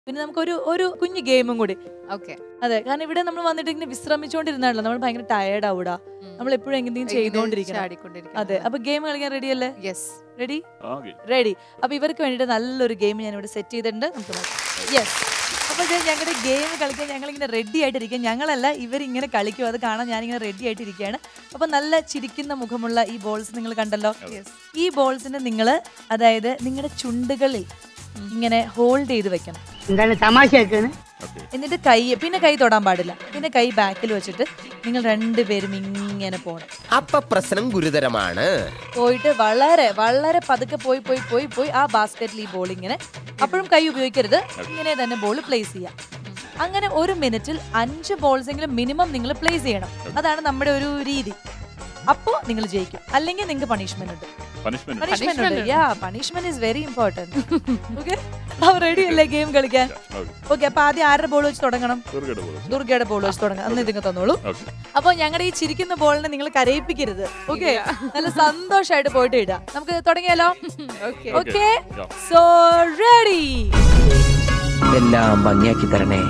പിന്നെ നമുക്കൊരു ഒരു കുഞ്ഞു ഗെയിമും കൂടി ഓക്കെ അതെ കാരണം ഇവിടെ നമ്മൾ വന്നിട്ട് ഇങ്ങനെ വിശ്രമിച്ചുകൊണ്ടിരുന്നാണല്ലോ നമ്മൾ ഭയങ്കര ടയേർഡ് ആവൂടാ നമ്മൾ എപ്പോഴും എന്തെങ്കിലും ചെയ്തുകൊണ്ടിരിക്കണം അതെ അപ്പൊ ഗെയിം കളിക്കാൻ റെഡി അല്ലേ യെസ് റെഡി ഓക്കെ റെഡി അപ്പൊ ഇവർക്ക് വേണ്ടിയിട്ട് നല്ലൊരു ഗെയിം ഞാൻ ഇവിടെ സെറ്റ് ചെയ്തിട്ടുണ്ട് നമുക്ക് യെസ് അപ്പൊ ഇത് ഞങ്ങളുടെ ഗെയിം കളിക്കാൻ ഞങ്ങൾ ഇങ്ങനെ റെഡി ആയിട്ടിരിക്കുക ഞങ്ങളല്ല ഇവരിങ്ങനെ കളിക്കും അത് കാണാൻ ഞാനിങ്ങനെ റെഡി ആയിട്ടിരിക്കുകയാണ് അപ്പൊ നല്ല ചിരിക്കുന്ന മുഖമുള്ള ഈ ബോൾസ് നിങ്ങൾ കണ്ടല്ലോ ഈ ബോൾസിനെ നിങ്ങൾ അതായത് നിങ്ങളുടെ ചുണ്ടുകളിൽ ഇങ്ങനെ ഹോൾഡ് ചെയ്ത് വെക്കണം എന്താണ് തമാശയാക്കാണ് ഓക്കെ എന്നിട്ട് കൈ പിന്നെ കൈ തൊടാൻ പാടില്ല പിന്നെ കൈ ബാക്കിൽ വെച്ചിട്ട് നിങ്ങൾ രണ്ടുപേരും ഇങ്ങനെ പോകണം അപ്പൊ പ്രശ്നം ഗുരുതരമാണ് പോയിട്ട് വളരെ വളരെ പതുക്കെ പോയി പോയി പോയി പോയി ആ ബാസ്ക്കറ്റിൽ ഈ ബോൾ ഇങ്ങനെ അപ്പോഴും കൈ ഉപയോഗിക്കരുത് ഇങ്ങനെ തന്നെ ബോൾ പ്ലേസ് ചെയ്യാം അങ്ങനെ ഒരു മിനിറ്റിൽ അഞ്ച് ബോൾസ് എങ്കിലും മിനിമം നിങ്ങൾ പ്ലേസ് ചെയ്യണം അതാണ് നമ്മുടെ ഒരു രീതി അപ്പോ നിങ്ങൾ ജയിക്കും അല്ലെങ്കിൽ നിങ്ങൾക്ക് പണിഷ്മെന്റ് ഉണ്ട് പണിഷ്മെന്റ് പണിഷ്മെന്റ് ഉണ്ട് yeah punishment is very important okay അപ്പൊ റെഡി അല്ലേ ഗെയിം കളിക്കാൻ ഓക്കെ ഓക്കെ അപ്പൊ ആദ്യം ആരുടെ ബോൾ വെച്ച് തുടങ്ങണം ദുർഗയുടെ പോലെ ദുർഗയുടെ ബോൾ വെച്ച് തുടങ്ങാം അന്ന് ഇതിങ്ങ് തന്നോളൂ ഓക്കെ അപ്പൊ ഞങ്ങളുടെ ഈ ചിരിക്കുന്ന ബോളിനെ നിങ്ങൾ കരയിപ്പിക്കരുത് ഓക്കെ നല്ല സന്തോഷമായിട്ട് പോയിട്ട് ഇടാം നമുക്ക് തുടങ്ങിയാലോ okay okay Yeah. So ready എല്ലാം ഭംഗിയാക്കി തരണേ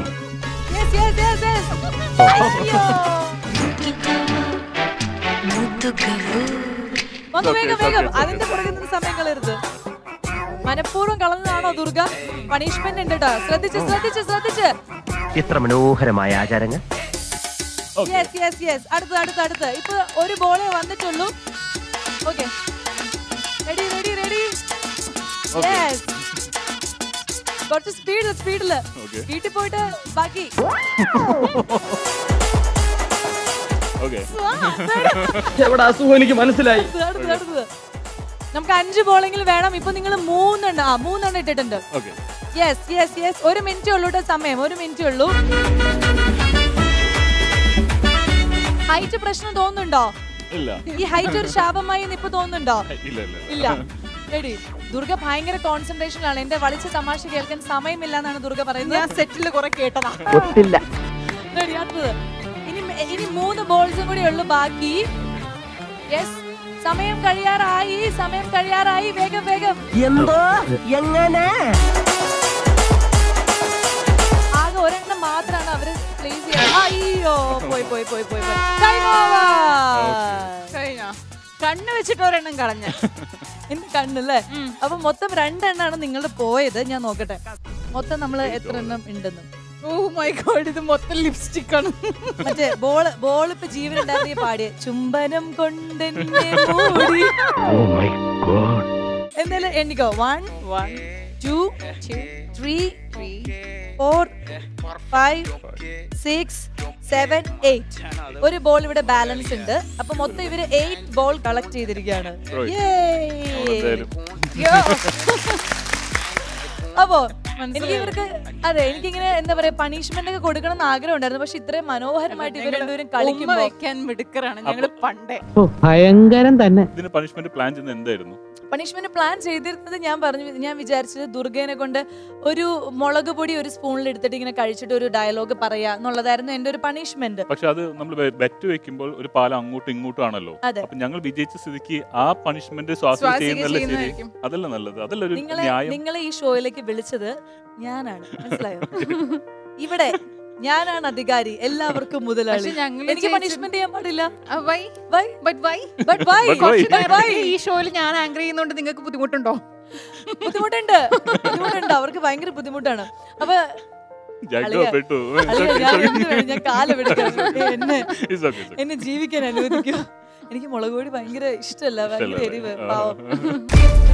വന്നു Okay, വേഗം okay, വേഗം okay. അതിന്റെ പുറകിൽ നിന്ന് സമയം കളയരുത് മനഃപൂർവ്വം കളഞ്ഞതാണോ ദുർഗ പണിഷ്മെന്റ് ഉണ്ട് കേട്ടോ ശ്രദ്ധിച്ച് ശ്രദ്ധിച്ച് ശ്രദ്ധിച്ച് എത്ര മനോഹരമായ ആചാരങ്ങൾ ഓക്കെ യെസ് യെസ് യെസ് അടുത്ത് അടുത്ത് അടുത്ത് ഇപ്പൊ ഒരു ബോളേ വന്നിട്ടുള്ളൂ okay ready ready ready Okay. Yes കുറച്ച് സ്പീഡ് സ്പീഡില് Okay. വീട്ടിൽ പോയിട്ട് ബാക്കി ഓക്കെ എവിടെ അസുഖം എനിക്ക് മനസ്സിലായി അടുത്ത്, അടുത്ത്, അടുത്ത്. നമുക്ക് അഞ്ച് ബോളെങ്കിലും വേണം ഇപ്പൊ നിങ്ങൾ മൂന്നെണ്ണം ആ മൂന്നെണ്ണം ഇട്ടിട്ടുണ്ട് ഓക്കെ യെസ് യെസ് യെസ് ഒരു മിനിറ്റ് ഉള്ളൂ ട്ടോ സമയം ഒരു മിനിറ്റ് ഉള്ളൂ ഹൈറ്റ് പ്രശ്നം തോന്നുന്നുണ്ടോ ഇല്ല ഈ ഹൈറ്റ് ഒരു ശാപമായി എന്ന് ഇപ്പൊ തോന്നുന്നുണ്ടോ ഇല്ല ഇല്ല ഇല്ല റെഡി ദുർഗ ഭയങ്കര കോൺസെൻട്രേഷനിലാണ് എന്റെ വളിച്ച തമാശ കേൾക്കാൻ സമയമില്ല എന്നാണ് ദുർഗ പറയുന്നത് ഞാൻ സെറ്റിൽ കുറെ കേട്ടതാ ഒത്തില്ല റെഡി അടുത്തത് ഇനി മെ- ഇനി മൂന്ന് ബോൾസും കൂടി ഉള്ളു ബാക്കി യെസ് സമയം കഴിയാറായി സമയം കഴിയാറായി വേഗം വേഗം എന്തോ എങ്ങനെ ആകെ ഒരെണ്ണം മാത്രമാണ് അവര് പ്ലേസ് ചെയ്യാൻ അയ്യോ പോയി പോയി പോയി പോയി പോയി Time over. കഴിഞ്ഞോ കണ്ണ് വെച്ചിട്ട് ഒരെണ്ണം കളഞ്ഞ എന്റെ കണ്ണല്ലേ അപ്പൊ മൊത്തം രണ്ടെണ്ണാണ് നിങ്ങൾ പോയത് ഞാൻ നോക്കട്ടെ മൊത്തം നമ്മൾ എത്ര എണ്ണം ഉണ്ടെന്ന് ഓ മൈ ഗോഡ് ഇത് മൊത്തം ലിപ്സ്റ്റിക് ആണ് മറ്റേ ബോള് ബോൾ ഇപ്പൊ ജീവൻ ഉണ്ടായിരുന്ന പാടിയ ചുംബനം കൊണ്ടെന്നെ മൂടി എന്തായാലും എണ്ണിക്കോ one one two two three three four five six seven eight ഒരു ബോൾ ഇവിടെ ബാലൻസ് ഉണ്ട് അപ്പൊ മൊത്തം ഇവര് എയ്റ്റ് ബോൾ കളക്ട് ചെയ്തിരിക്കുകയാണ് Right. Yay. എന്തായാലും Yo. അപ്പോ എനിക്ക് ഇവർക്ക് അതെ എനിക്കിങ്ങനെ എന്താ പറയാ പണിഷ്മെന്റ് ഒക്കെ കൊടുക്കണം എന്ന് ആഗ്രഹം ഉണ്ടായിരുന്നു പക്ഷെ ഇത്രയും മനോഹരമായിട്ട് ഇവർ രണ്ടുപേരും ഉമ്മ കളിക്കുമ്പോ വെക്കാൻ മിടുക്കറാണ് ഞങ്ങള് പണ്ടേ ഭയങ്കരം തന്നെ ഇതിന് പണിഷ്മെന്റ് പ്ലാൻ ചെയ്യുന്നത് എന്തായിരുന്നു പണിഷ്മെന്റ് പ്ലാൻ ചെയ്തിരുന്നത് ഞാൻ പറഞ്ഞു ഞാൻ വിചാരിച്ചത് ദുർഗേനെ കൊണ്ട് ഒരു മുളക് പൊടി ഒരു സ്പൂണിൽ എടുത്തിട്ട് ഇങ്ങനെ കഴിച്ചിട്ട് ഒരു ഡയലോഗ് പറയാ എന്നുള്ളതായിരുന്നു എന്റെ ഒരു പണിഷ്മെന്റ് പക്ഷെ അത് നമ്മൾ ബെറ്റ് വെക്കുമ്പോൾ ഒരു പാലം അങ്ങോട്ടും ഇങ്ങോട്ടും ആണല്ലോ അതെ. അപ്പൊ ഞങ്ങൾ വിജയിച്ച സ്ഥിതിക്ക് ആ പണിഷ്മെന്റ് ശ്വാസം ശ്വാസിക ചെയ്യുന്നല്ലേ ശരി ചെയ്യുന്നതായിരിക്കും. അതല്ല നല്ലത് അതല്ല ഒരു നിങ്ങളെ ന്യായം നിങ്ങളെ ഈ ഷോയിലേക്ക് വിളിച്ചത് ഞാനാണ് മനസ്സിലായോ ഇവിടെ ഞാനാണ് അധികാരി എല്ലാവർക്കും മുതലാളി പക്ഷെ ഞങ്ങള് എനിക്ക് ജയിച്ചു. പണിഷ്മെന്റ് ചെയ്യാൻ പാടില്ല why Why? But why But why? But why? But why? ഈ ഷോയിൽ ഞാൻ ആങ്കർ ചെയ്യുന്നോണ്ട് നിങ്ങൾക്ക് ബുദ്ധിമുട്ടുണ്ടോ ബുദ്ധിമുട്ടുണ്ട് ബുദ്ധിമുട്ടുണ്ട് അവർക്ക് ഭയങ്കര ബുദ്ധിമുട്ടാണ് അപ്പൊ ജഗ്ഗപ്പെട്ടു അളിയ, ഞാൻ എന്ത് വേണം? ഞാൻ കാലം എടുക്കാം എന്നെ It's okay, it's okay. എന്നെ ജീവിക്കാൻ അനുവദിക്കൂ എനിക്ക് മുളക് പൊടി ഭയങ്കര ഇഷ്ടമല്ല ഭയങ്കര ഇഷ്ടമല്ല. എരിവ് ആ. പാവം